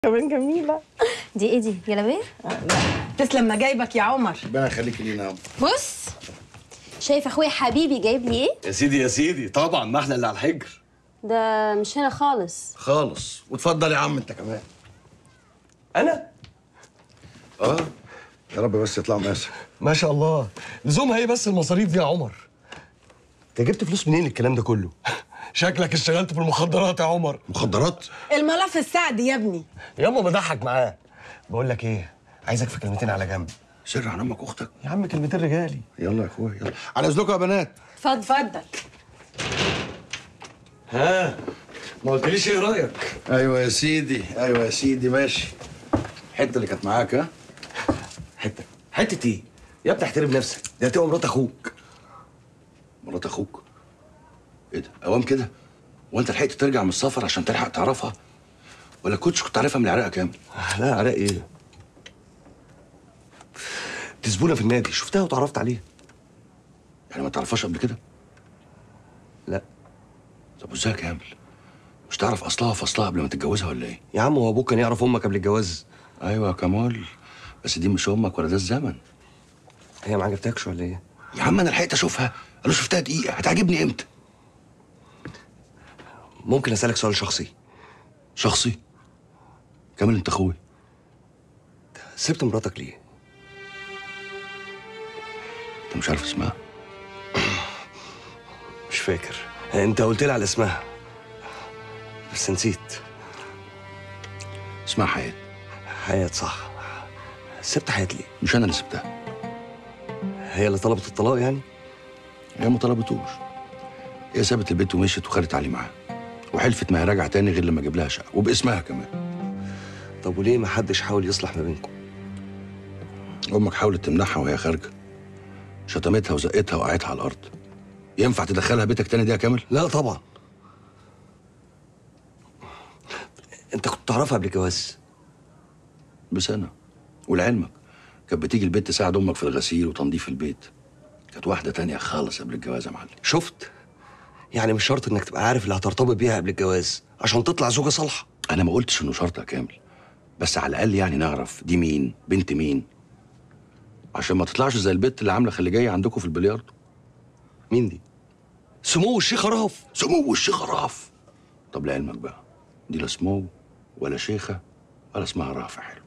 كمان جميلة دي ايه دي جلابيه تسلم ما جايبك يا عمر ربنا يخليك لينا يا عم بص شايف اخويا حبيبي جايب لي ايه يا سيدي يا سيدي طبعا ما احنا اللي على الحجر ده مش هنا خالص خالص واتفضل يا عم انت كمان انا اه يا رب بس يطلع مقاسك ما شاء الله لزومها ايه بس المصاريف دي يا عمر انت جبت فلوس منين الكلام ده كله شكلك اشتغلت في المخدرات يا عمر مخدرات الملف السعدي يا ابني ياما بضحك معاه بقول لك ايه عايزك في كلمتين على جنب سر عن امك واختك يا عم كلمتين رجالي يلا يا اخويا يلا على اذنكم يا بنات اتفضل اتفضل ها ما قلتليش ايه رايك ايوه يا سيدي ايوه يا سيدي ماشي الحته اللي كانت معاك ها حته حته ايه يا ابني احترم نفسك دي هتبقى مرات اخوك مرات اخوك ايه ده اوام كده وانت لحقت ترجع من السفر عشان تلحق تعرفها ولا كنتش كنت عارفها من العراق كامل لا عراق ايه دي زبونه في النادي شفتها وتعرفت عليها يعني ما تعرفهاش قبل كده لا طب وازاي يا كامل مش تعرف اصلها فاصلها قبل ما تتجوزها ولا ايه يا عم هو ابوك كان يعرف امك قبل الجواز ايوه يا كمال بس دي مش امك ولا ده الزمن هي ما عجبتكش ولا ايه يا عم انا لحقت اشوفها انا شفتها دقيقه هتعجبني امتى ممكن اسالك سؤال شخصي شخصي كامل انت اخوي سبت مراتك ليه انت مش عارف اسمها مش فاكر انت قلت لي على اسمها بس نسيت اسمها حياه حياة صح سبت حياة ليه مش انا اللي سبتها هي اللي طلبت الطلاق يعني هي ما طلبتوش هي سابت البيت ومشيت وخدت علي معاها وحلفت ما هي راجعه تاني غير لما اجيب لها شقه وباسمها كمان طب وليه ما حدش حاول يصلح ما بينكم امك حاولت تمنعها وهي خارجه شتمتها وزقتها وقعتها على الارض ينفع تدخلها بيتك تاني دي يا كامل لا طبعا انت كنت تعرفها قبل الجواز بسنه ولعلمك كانت بتيجي البيت تساعد امك في الغسيل وتنظيف البيت كانت واحده تانية خالص قبل الجواز يا معلم شفت يعني مش شرط انك تبقى عارف اللي هترتبط بيها قبل الجواز عشان تطلع زوجة صالحة انا ما قلتش انه شرط يا كامل بس على الاقل يعني نعرف دي مين بنت مين عشان ما تطلعش زي البت اللي عامله خليجيه عندكم في البلياردو مين دي سمو الشيخ راف سمو الشيخ راف طب لعلمك بقى دي لا سمو ولا شيخه ولا اسمها رافع حلو